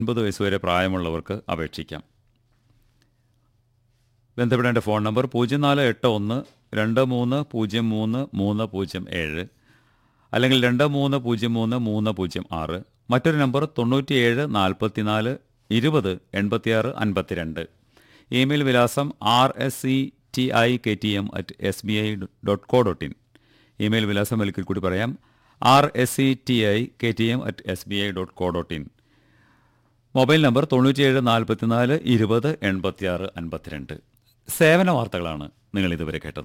അൻപത് വയസ്സ് വരെ പ്രായമുള്ളവർക്ക് അപേക്ഷിക്കാം ബന്ധപ്പെടേണ്ട ഫോൺ നമ്പർ പൂജ്യം നാല് എട്ട് ഒന്ന് രണ്ട് മൂന്ന് പൂജ്യം മൂന്ന് മൂന്ന് പൂജ്യം ഏഴ് അല്ലെങ്കിൽ രണ്ട് മൂന്ന് പൂജ്യം മൂന്ന് മൂന്ന് പൂജ്യം ആറ് മറ്റൊരു നമ്പർ തൊണ്ണൂറ്റിയേഴ് നാൽപ്പത്തിനാല് ഇരുപത് എൺപത്തിയാറ് അൻപത്തിരണ്ട് ഇമെയിൽ വിലാസം R S C T I K T M at S B I dot co dot in email വിലാസം ഒരിക്കൽ കൂടി പറയാം R S C T I K T M at S B I dot co dot in mobile number തൊണ്ണൂറ്റിയേഴ് നാൽപ്പത്തിനാല് ഇരുപത് എൺപത്തിയാറ് അൻപത്തിരണ്ട് സേവന വാർത്തകളാണ് നിങ്ങൾ ഇതുവരെ കേട്ടത്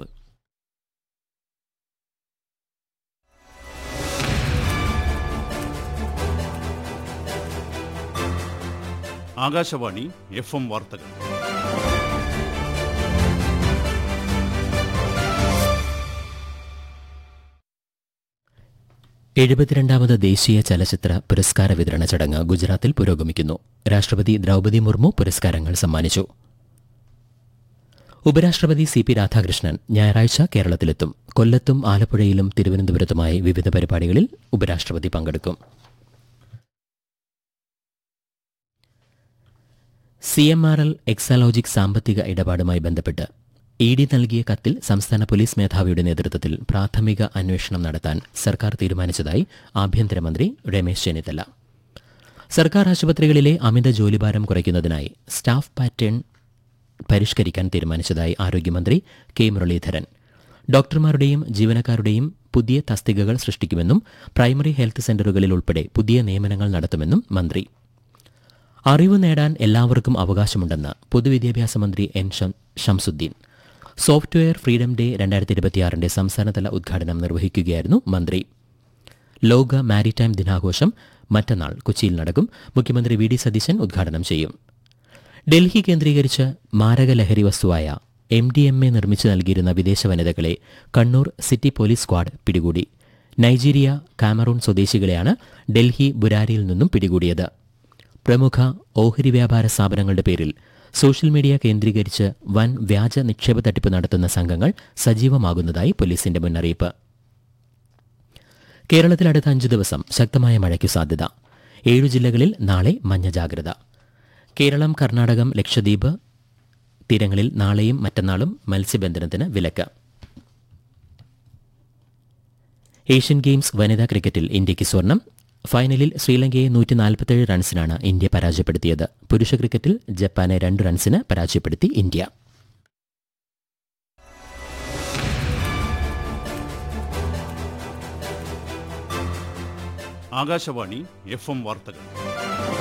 ആകാശവാണി എഫ് എം വാർത്തകൾ എഴുപത്തിരണ്ടാമത് ദേശീയ ചലച്ചിത്ര പുരസ്കാര വിതരണ ചടങ്ങ് ഗുജറാത്തിൽ പുരോഗമിക്കുന്നു രാഷ്ട്രപതി ദ്രൗപദി മുർമു പുരസ്കാരങ്ങൾ സമ്മാനിച്ചു ഉപരാഷ്ട്രപതി സി പി രാധാകൃഷ്ണൻ ഞായറാഴ്ച കേരളത്തിലെത്തും കൊല്ലത്തും ആലപ്പുഴയിലും തിരുവനന്തപുരത്തുമായി വിവിധ പരിപാടികളിൽ ഉപരാഷ്ട്രപതി പങ്കെടുക്കും C M R L Exalogic സാമ്പത്തിക ഇടപാടുമായി ബന്ധപ്പെട്ട് ഇ ഡി നൽകിയ കത്തിൽ സംസ്ഥാന പോലീസ് മേധാവിയുടെ നേതൃത്വത്തിൽ പ്രാഥമിക അന്വേഷണം നടത്താൻ സർക്കാർ തീരുമാനിച്ചതായി ആഭ്യന്തരമന്ത്രി രമേശ് ചെന്നിത്തല സർക്കാർ ആശുപത്രികളിലെ അമിത ജോലിഭാരം കുറയ്ക്കുന്നതിനായി സ്റ്റാഫ് പാറ്റേൺ പരിഷ്കരിക്കാൻ തീരുമാനിച്ചതായി ആരോഗ്യമന്ത്രി കെ മുരളീധരൻ ഡോക്ടർമാരുടെയും ജീവനക്കാരുടെയും പുതിയ തസ്തികകൾ സൃഷ്ടിക്കുമെന്നും പ്രൈമറി ഹെൽത്ത് സെന്ററുകളിൽ ഉൾപ്പെടെ പുതിയ നിയമനങ്ങൾ നടത്തുമെന്നും മന്ത്രി അറിവ് നേടാൻ എല്ലാവർക്കും അവകാശമുണ്ടെന്ന് പൊതുവിദ്യാഭ്യാസ മന്ത്രി എൻ ഷം- ഷംസുദ്ദീൻ സോഫ്റ്റ്വെയർ ഫ്രീഡം ഡേ രണ്ടായിരത്തി ഇരുപത്തിയാറിന്റെ സംസ്ഥാനതല ഉദ്ഘാടനം നിർവഹിക്കുകയായിരുന്നു മന്ത്രി ലോക മാരിടൈം ദിനാഘോഷം മറ്റന്നാൾ കൊച്ചിയിൽ നടക്കും മുഖ്യമന്ത്രി വി ഡി സതീശൻ ഉദ്ഘാടനം ചെയ്യും ഡൽഹി കേന്ദ്രീകരിച്ച് മാരക ലഹരി വസ്തുവായ എം ഡി എം എ നിർമ്മിച്ചു നൽകിയിരുന്ന വിദേശ വനിതകളെ കണ്ണൂർ സിറ്റി പോലീസ് സ്ക്വാഡ് പിടികൂടി നൈജീരിയ കാമറൂൺ സ്വദേശികളെയാണ് ഡൽഹി ബുരാരിയിൽ നിന്നും പിടികൂടിയത് പ്രമുഖ ഓഹരി വ്യാപാര സ്ഥാപനങ്ങളുടെ പേരിൽ സോഷ്യൽ മീഡിയ കേന്ദ്രീകരിച്ച് വൻ വ്യാജ നിക്ഷേപ തട്ടിപ്പ് നടത്തുന്ന സംഘങ്ങൾ സജീവമാകുന്നതായി പോലീസിന്റെ മുന്നറിയിപ്പ് കേരളത്തിൽ അടുത്ത അഞ്ചു ദിവസം ശക്തമായ മഴയ്ക്ക് സാധ്യത ഏഴു ജില്ലകളിൽ നാളെ മഞ്ഞ ജാഗ്രത കേരളം കർണാടകം ലക്ഷദ്വീപ് തീരങ്ങളിൽ നാളെയും മറ്റന്നാളും മത്സ്യബന്ധനത്തിന് വിലക്ക് ഏഷ്യൻ ഗെയിംസ് വനിതാ ക്രിക്കറ്റിൽ ഇന്ത്യയ്ക്ക് സ്വർണം ഫൈനലിൽ ശ്രീലങ്കയെ നൂറ്റി നാൽപ്പത്തേഴ് റൺസിനാണ് ഇന്ത്യ പരാജയപ്പെടുത്തിയത് പുരുഷ ക്രിക്കറ്റിൽ ജപ്പാനെ രണ്ട് റൺസിന് പരാജയപ്പെടുത്തി ഇന്ത്യ ആകാശവാണി എഫ് എം വാർത്തകൾ